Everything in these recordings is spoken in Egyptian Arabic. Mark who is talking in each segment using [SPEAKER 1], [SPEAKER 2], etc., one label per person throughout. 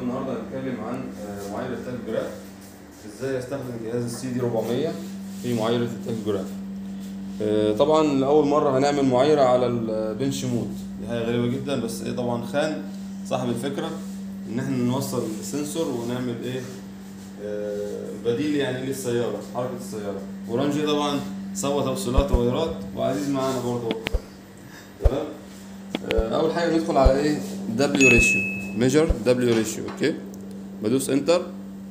[SPEAKER 1] النهارده هنتكلم عن آه، معايير التاكوجراف ازاي استخدم جهاز السي دي 400 في معايير التاكوجراف آه، طبعا لاول مره هنعمل معايره على البنش مود دي حاجه غريبه جدا بس ايه طبعا خان صاحب الفكره ان احنا نوصل السنسور ونعمل ايه آه، بديل يعني للسياره حركه السياره ورانجي طبعا سوى توصيلات ووايرات وعزيز معانا برضه تمام آه، اول حاجه ندخل على ايه دبليو ريشيو ميجر دبليو ريشيو اوكي بدوس انتر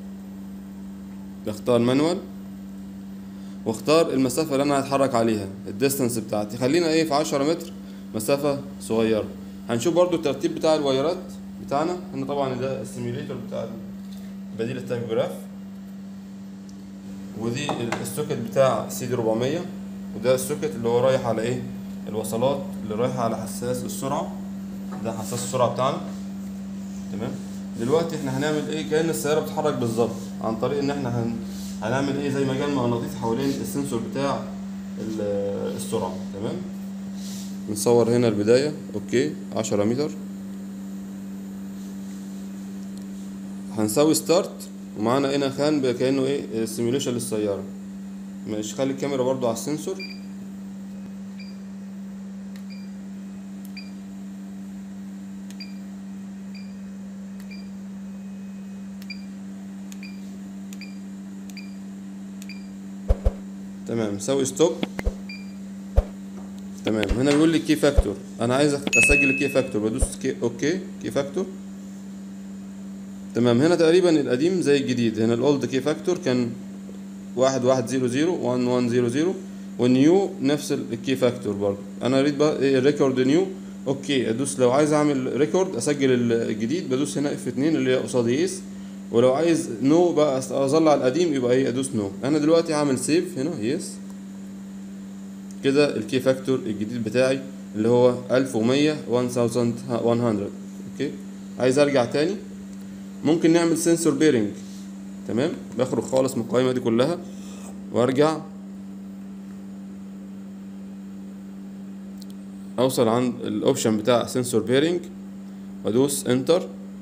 [SPEAKER 1] بختار مانوال واختار المسافه اللي انا هتحرك عليها الديستانس بتاعتي خلينا ايه في 10 متر مسافه صغيره هنشوف برضو الترتيب بتاع الوايرات بتاعنا ان طبعا ده السيميوليتور بتاع بديل التاكوجراف ودي السوكت بتاع سي دي 400 وده السوكت اللي هو رايح على ايه الوصلات اللي رايحه على حساس السرعه ده حساس السرعه بتاعنا تمام دلوقتي احنا هنعمل ايه كأن السياره بتتحرك بالظبط عن طريق ان احنا هن... هنعمل ايه زي مجال مغناطيسي حوالين السنسور بتاع ال- السرعه تمام نصور هنا البدايه اوكي 10 متر هنسوي ستارت ومعانا هنا خان بقى كانه ايه سيميوليشن للسياره ماشي خلي الكاميرا برضو على السنسور تمام سوي ستوب تمام هنا بيقول لي كي فاكتور انا عايز اسجل الكي فاكتور بدوس كي اوكي كي فاكتور تمام هنا تقريبا القديم زي الجديد هنا الاولد كي فاكتور كان واحد واحد زيرو زيرو وان وان زيرو زيرو والنيو نفس الكي فاكتور برضه انا اريد بقى ايه الريكورد نيو اوكي ادوس لو عايز اعمل ريكورد اسجل الجديد بدوس هنا اف 2 اللي هي قصاد يس ولو عايز نو بقى أس- اظل على القديم يبقى ايه ادوس نو انا دلوقتي هعمل سيف هنا يس كده الكي فاكتور الجديد بتاعي اللي هو 1100 1100 اوكي عايز ارجع تاني ممكن نعمل سنسور بيرنج تمام بخرج خالص من القائمه دي كلها وارجع اوصل عند الاوبشن بتاع سنسور بيرنج وادوس انتر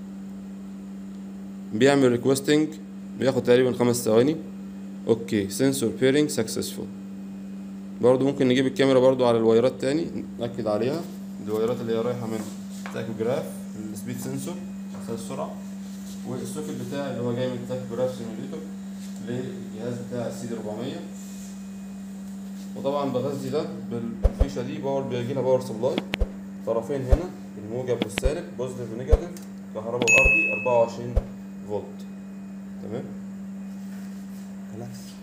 [SPEAKER 1] بيعمل ريكوستنج بياخد تقريبا خمس ثواني اوكي سنسور بيرنج سكسسفول برضو ممكن نجيب الكاميرا برضو على الوايرات تاني نأكد عليها دي الوايرات اللي هي رايحة من تاكوجراف السبيد سنسور حساس السرعة والسوكت بتاعي اللي هو جاي من التاكوجراف سيميوليتور للجهاز بتاع السي دي 400 وطبعا بغذي ده بالفيشة دي باور بيجي لها باور سبلاي طرفين هنا الموجب والسالب بوزيتيف ونيجاتيف كهرباء الأرضي 24 فولت تمام
[SPEAKER 2] خلاص